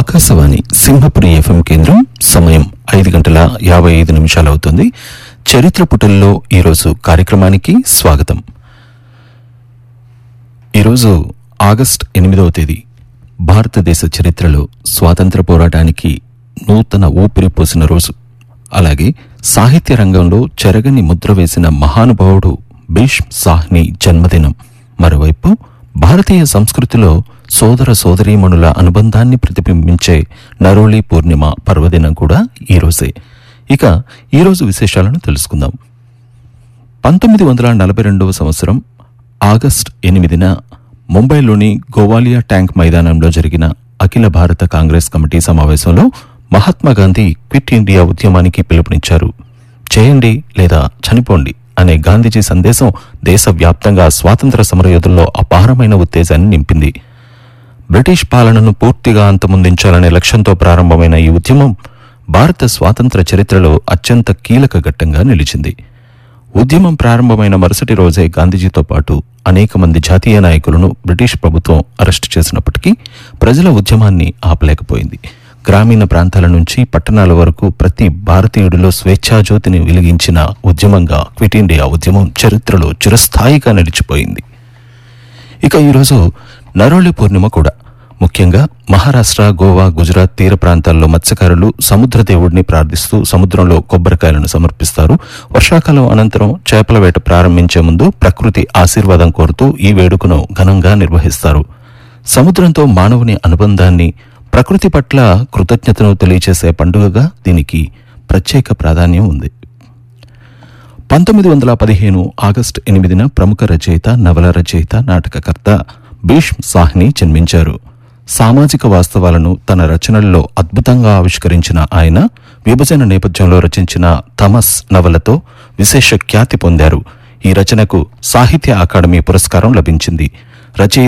Akashvani Simhapuri FM కేంద్రం సమయం ఐదు గంటల యాభై ఐదు నిమిషాలు అవుతుంది చరిత్ర పుటల్లో ఈరోజు కార్యక్రమానికి స్వాగతం ఈరోజు ఆగస్ట్ ఎనిమిదవ తేదీ భారతదేశ చరిత్రలో స్వాతంత్ర పోరాటానికి నూతన ఊపిరి పోసిన రోజు అలాగే సాహిత్య రంగంలో చెరగని ముద్ర వేసిన మహానుభావుడు భీష్మ్ సాహ్ని జన్మదినం మరోవైపు భారతీయ సంస్కృతిలో సోదర సోదరీమణుల అనుబంధాన్ని ప్రతిబింబించే నరోళి పూర్ణిమ పర్వదినం కూడా ఈ రోజే ఇక ఈరోజు విశేషాలను తెలుసుకుందాం పంతొమ్మిది వందల నలభై రెండవ సంవత్సరం ఆగస్ట్ ఎనిమిదిన ముంబైలోని గోవాలియా ట్యాంక్ మైదానంలో జరిగిన అఖిల భారత కాంగ్రెస్ కమిటీ సమావేశంలో మహాత్మా గాంధీ క్విట్ ఇండియా ఉద్యమానికి పిలుపునిచ్చారు చేయండి లేదా చనిపోండి అనే గాంధీజీ సందేశం దేశవ్యాప్తంగా స్వాతంత్ర సమరయోధుల్లో అపారమైన ఉత్తేజాన్ని నింపింది బ్రిటిష్ పాలనను పూర్తిగా అంతమొందించాలనే లక్ష్యంతో ప్రారంభమైన ఈ ఉద్యమం భారత స్వాతంత్ర చరిత్రలో అత్యంత కీలక ఘట్టంగా నిలిచింది ఉద్యమం ప్రారంభమైన మరుసటి రోజే గాంధీజీతో పాటు అనేక మంది జాతీయ నాయకులను బ్రిటిష్ ప్రభుత్వం అరెస్టు చేసినప్పటికీ ప్రజల ఉద్యమాన్ని ఆపలేకపోయింది గ్రామీణ ప్రాంతాల నుంచి పట్టణాల వరకు ప్రతి భారతీయుడిలో స్వేచ్ఛాజ్యోతిని వెలిగించిన ఉద్యమంగా క్విట్ ఇండియా ఉద్యమం చరిత్రలో చిరస్థాయిగా నిలిచిపోయింది ఇక ఈరోజు నరోళి పూర్ణిమ కూడా ముఖ్యంగా మహారాష్ట్ర గోవా గుజరాత్ తీర ప్రాంతాల్లో మత్స్యకారులు సముద్ర దేవుడిని ప్రార్థిస్తూ సముద్రంలో కొబ్బరికాయలను సమర్పిస్తారు వర్షాకాలం అనంతరం చేపల వేట ప్రారంభించే ముందు ప్రకృతి ఆశీర్వాదం కోరుతూ ఈ వేడుకను ఘనంగా నిర్వహిస్తారు సముద్రంతో మానవుని అనుబంధాన్ని ప్రకృతి పట్ల కృతజ్ఞతను తెలియచేసే పండుగగా దీనికి ప్రత్యేక ప్రాధాన్యం ఉంది పంతొమ్మిది వందల పదిహేను ఆగస్టు ఎనిమిదిన ప్రముఖ రచయిత నవల రచయిత నాటకకర్త భీష్మ్ సాహ్ని జన్మించారు సామాజిక వాస్తవాలను తన రచనల్లో అద్భుతంగా ఆవిష్కరించిన ఆయన విభజన నేపథ్యంలో రచించిన థమస్ నవలతో విశేష ఖ్యాతి పొందారు ఈ రచనకు సాహిత్య అకాడమీ పురస్కారం లభించింది రచయిత